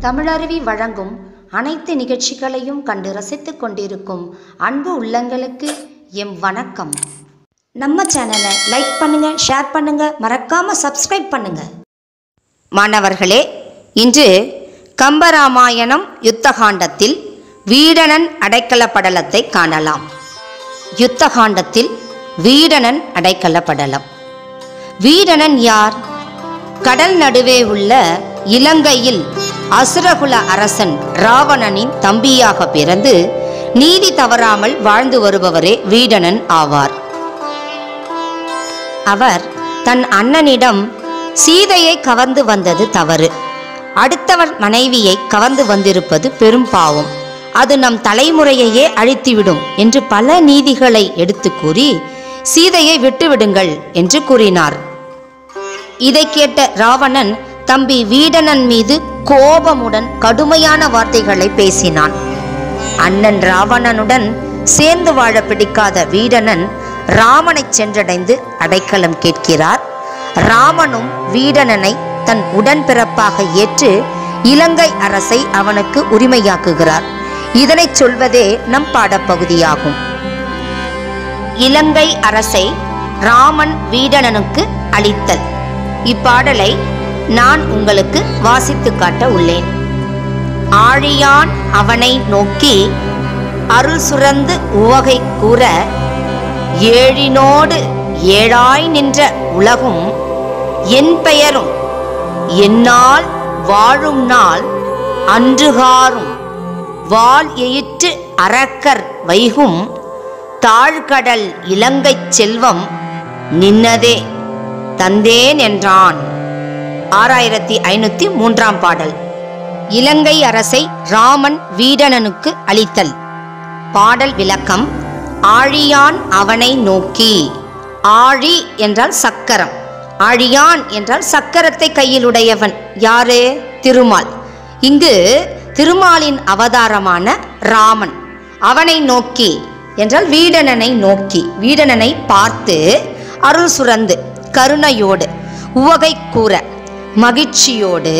தமிழருவி வழங்கும் அனைத்து நிகழ்ச்சிகளையும் கண்டு ரசித்துக் கொண்டிருக்கும் அன்பு உள்ளங்களுக்கு எம் வணக்கம் நம்ம சேனலை லைக் பண்ணுங்க ஷேர் பண்ணுங்க மறக்காம சப்ஸ்கிரைப் பண்ணுங்க மாணவர்களே இன்று கம்பராமாயணம் யுத்தகாண்டத்தில் வீடணன் அடைக்கல படலத்தை காணலாம் யுத்தகாண்டத்தில் வீடணன் அடைக்கல படலம் வீடணன் யார் கடல் நடுவே உள்ள இலங்கையில் அசுரகுல அரசன் ராவணனின் தம்பியாக பிறந்து நீதி தவறாமல் வாழ்ந்து வருபவரே வீடணன் ஆவார் அவர் தன் அண்ணனிடம் சீதையை கவர்ந்து வந்தது தவறு அடுத்தவர் மனைவியை கவர்ந்து வந்திருப்பது பெரும் பாவம் அது நம் தலைமுறையையே அழித்துவிடும் என்று பல நீதிகளை எடுத்து கூறி சீதையை விட்டுவிடுங்கள் என்று கூறினார் இதை கேட்ட ராவணன் தம்பி வீடணன் மீது கோபமுடன் கடுமையான வார்த்தைகளை பேசினான் அண்ணன் ராவணனுடன் சேர்ந்து வாழ பிடிக்காத வீடணன் ராமனை சென்றடைந்து அடைக்கலம் கேட்கிறார் ராமனும் வீடணனை தன் உடன்பிறப்பாக ஏற்று இலங்கை அரசை அவனுக்கு உரிமையாக்குகிறார் இதனைச் சொல்வதே நம் பாடப்பகுதியாகும் இலங்கை அரசை ராமன் வீடணனுக்கு அளித்தல் இப்பாடலை நான் உங்களுக்கு வாசித்து காட்ட உள்ளேன் ஆழியான் அவனை நோக்கி அருள் சுரந்து உவகை கூற ஏழினோடு ஏழாய் நின்ற உலகும் என் பெயரும் என்னால் வாழும் நாள் அன்றுகாரும் வால் எயிற்று அரக்கர் வைகும் தாழ்கடல் இலங்கைச் செல்வம் நின்னதே தந்தேன் என்றான் ஆறாயிரத்தி ஐநூத்தி மூன்றாம் பாடல் இலங்கை அரசை ராமன் வீடணனுக்கு அளித்தல் பாடல் விளக்கம் ஆழியான் அவனை நோக்கி ஆழி என்றால் சக்கரம் ஆழியான் என்றால் சக்கரத்தை கையில் உடையவன் யாரு திருமால் இங்கு திருமாலின் அவதாரமான ராமன் அவனை நோக்கி என்றால் வீடணனை நோக்கி வீடணனை பார்த்து அருள் சுரந்து கருணையோடு உவகை கூற மகிழ்ச்சியோடு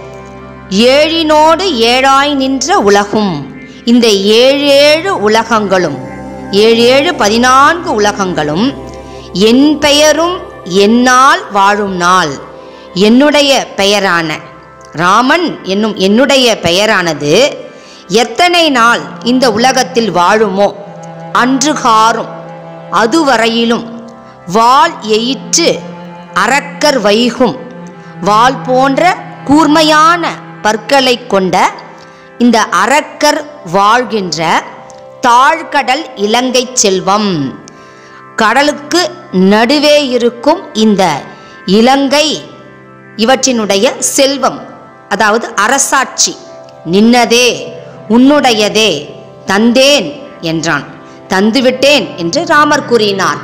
ஏழினோடு ஏழாய் நின்ற உலகும் இந்த ஏழேழு உலகங்களும் ஏழேழு பதினான்கு உலகங்களும் என் பெயரும் என்னால் வாழும் நாள் என்னுடைய பெயரான ராமன் என்னும் என்னுடைய பெயரானது எத்தனை நாள் இந்த உலகத்தில் வாழுமோ அன்றுகாரும் அதுவரையிலும் வால் எயிற்று அரக்கர் வைகும் வால் போன்ற கூர்மையான பற்களை கொண்ட இந்த அரக்கர் வாழ்கின்ற தாழ்கடல் இலங்கை செல்வம் கடலுக்கு நடுவே இருக்கும் இந்த இலங்கை இவற்றினுடைய செல்வம் அதாவது அரசாட்சி நின்னதே உன்னுடையதே தந்தேன் என்றான் தந்துவிட்டேன் என்று ராமர் கூறினார்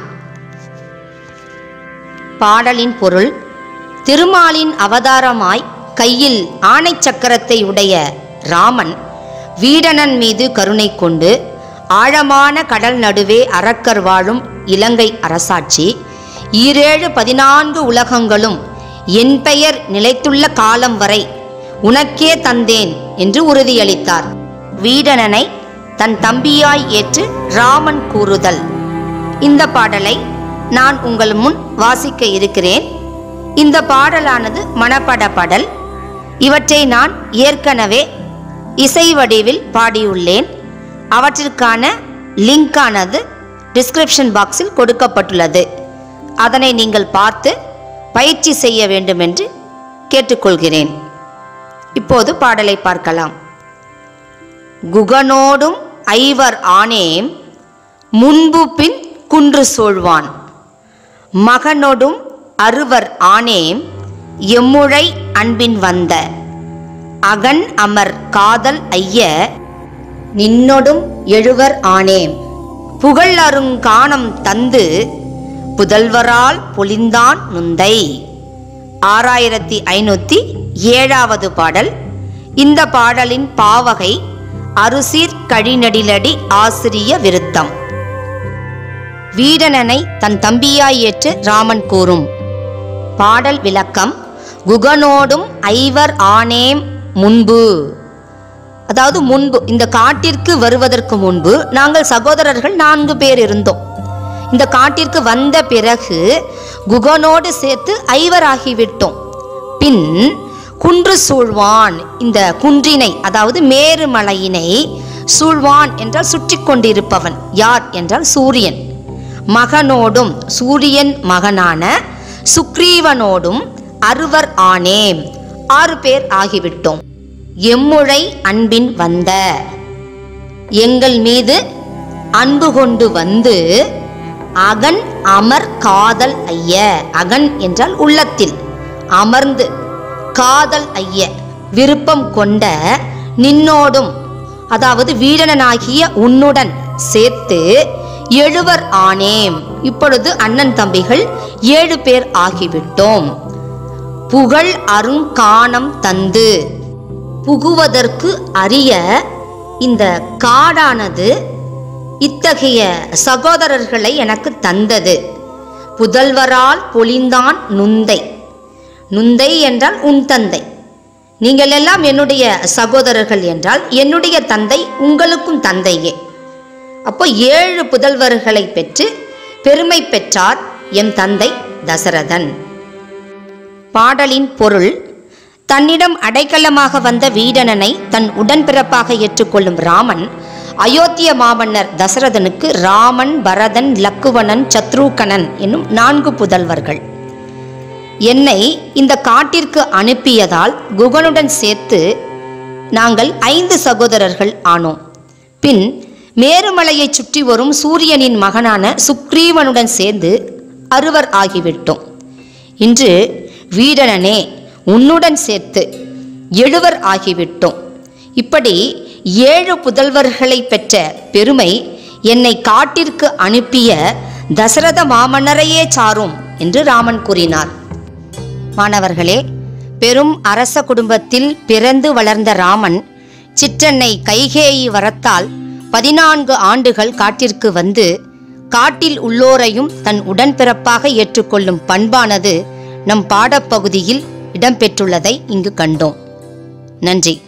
பாடலின் பொருள் திருமாலின் அவதாரமாய் கையில் ஆணை சக்கரத்தை உடைய ராமன் வீடணன் மீது கருணை கொண்டு ஆழமான கடல் நடுவே அரக்கர் வாழும் இலங்கை அரசாட்சி ஈரேழு பதினான்கு உலகங்களும் என் பெயர் நிலைத்துள்ள காலம் வரை உனக்கே தந்தேன் என்று உறுதியளித்தார் வீடணனை தன் தம்பியாய் ஏற்று ராமன் கூறுதல் இந்த பாடலை நான் உங்கள் முன் வாசிக்க இருக்கிறேன் இந்த பாடலானது மனப்பட பாடல் இவற்றை நான் ஏற்கனவே இசை வடிவில் பாடியுள்ளேன் அவற்றிற்கான லிங்கானது டிஸ்கிரிப்ஷன் பாக்ஸில் கொடுக்கப்பட்டுள்ளது அதனை நீங்கள் பார்த்து பயிற்சி செய்ய வேண்டும் என்று கேட்டுக்கொள்கிறேன் இப்போது பாடலை பார்க்கலாம் குகனோடும் ஐவர் ஆனேம் முன்பு பின் குன்று சூழ்வான் மகனொடும் அறுவர் ஆனேம் எம்முழை அன்பின் வந்த அகன் அமர் காதல் ஐய நின்னொடும் எழுவர் ஆனேம் புகழ் அருங்கானம் தந்து புதல்வரால் பொலிந்தான் நுந்தை ஆறாயிரத்தி ஐநூத்தி ஏழாவது பாடல் இந்த பாடலின் பாவகை அருசீர் கழிநடிலடி ஆசிரிய விருத்தம் வீடணனை தன் தம்பியாய் ஏற்று ராமன் கூறும் பாடல் விளக்கம் குகனோடும் ஐவர் ஆனேம் முன்பு அதாவது முன்பு இந்த காட்டிற்கு வருவதற்கு முன்பு நாங்கள் சகோதரர்கள் நான்கு பேர் இருந்தோம் இந்த காட்டிற்கு வந்த பிறகு குகனோடு சேர்த்து ஐவராகிவிட்டோம் பின் குன்று சூழ்வான் இந்த குன்றினை அதாவது மேருமலையினை சூழ்வான் என்றால் சுற்றி கொண்டிருப்பவன் யார் என்றால் சூரியன் மகனோடும் சூரியன் மகனான சுக்ரீவனோடும் அறுவர் ஆனேம் ஆறு பேர் ஆகிவிட்டோம் எம்முழை அன்பின் வந்த எங்கள் மீது அன்பு கொண்டு வந்து அகன் அமர் காதல் ஐய அகன் என்றால் உள்ளத்தில் அமர்ந்து காதல் ஐய விருப்பம் கொண்ட நின்னோடும் அதாவது வீரனாகிய உன்னுடன் சேர்த்து எழுவர் ஆனேம் இப்பொழுது அண்ணன் தம்பிகள் ஏழு பேர் ஆகிவிட்டோம் புகழ் அருங்கானம் தந்து புகுவதற்கு அரிய இந்த காடானது இத்தகைய சகோதரர்களை எனக்கு தந்தது புதல்வரால் பொழிந்தான் நுந்தை நுந்தை என்றால் உன் தந்தை நீங்கள் எல்லாம் என்னுடைய சகோதரர்கள் என்றால் என்னுடைய தந்தை உங்களுக்கும் தந்தையே அப்போ ஏழு புதல்வர்களை பெற்று பெருமை பெற்றார் எம் தந்தை தசரதன் பாடலின் பொருள் தன்னிடம் அடைக்கலமாக வந்த வீடணனை தன் உடன்பிறப்பாக ஏற்றுக்கொள்ளும் ராமன் அயோத்திய மாமன்னர் தசரதனுக்கு ராமன் பரதன் லக்குவணன் சத்ருகணன் என்னும் நான்கு புதல்வர்கள் என்னை இந்த காட்டிற்கு அனுப்பியதால் குகனுடன் சேர்த்து நாங்கள் ஐந்து சகோதரர்கள் ஆனோம் பின் மேருமலையைச் சுற்றி வரும் சூரியனின் மகனான சுக்ரீவனுடன் சேர்ந்து அறுவர் ஆகிவிட்டோம் இன்று வீடனனே உன்னுடன் சேர்த்து எழுவர் ஆகிவிட்டோம் இப்படி ஏழு புதல்வர்களை பெற்ற பெருமை என்னை காட்டிற்கு அனுப்பிய தசரத மாமன்னரையே சாரும் என்று ராமன் கூறினார் மாணவர்களே பெரும் அரச குடும்பத்தில் பிறந்து வளர்ந்த ராமன் சிற்றன்னை கைகேயி வரத்தால் பதினான்கு ஆண்டுகள் காட்டிற்கு வந்து காட்டில் உள்ளோரையும் தன் உடன்பிறப்பாக ஏற்றுக்கொள்ளும் பண்பானது நம் பாடப்பகுதியில் இடம்பெற்றுள்ளதை இங்கு கண்டோம் நன்றி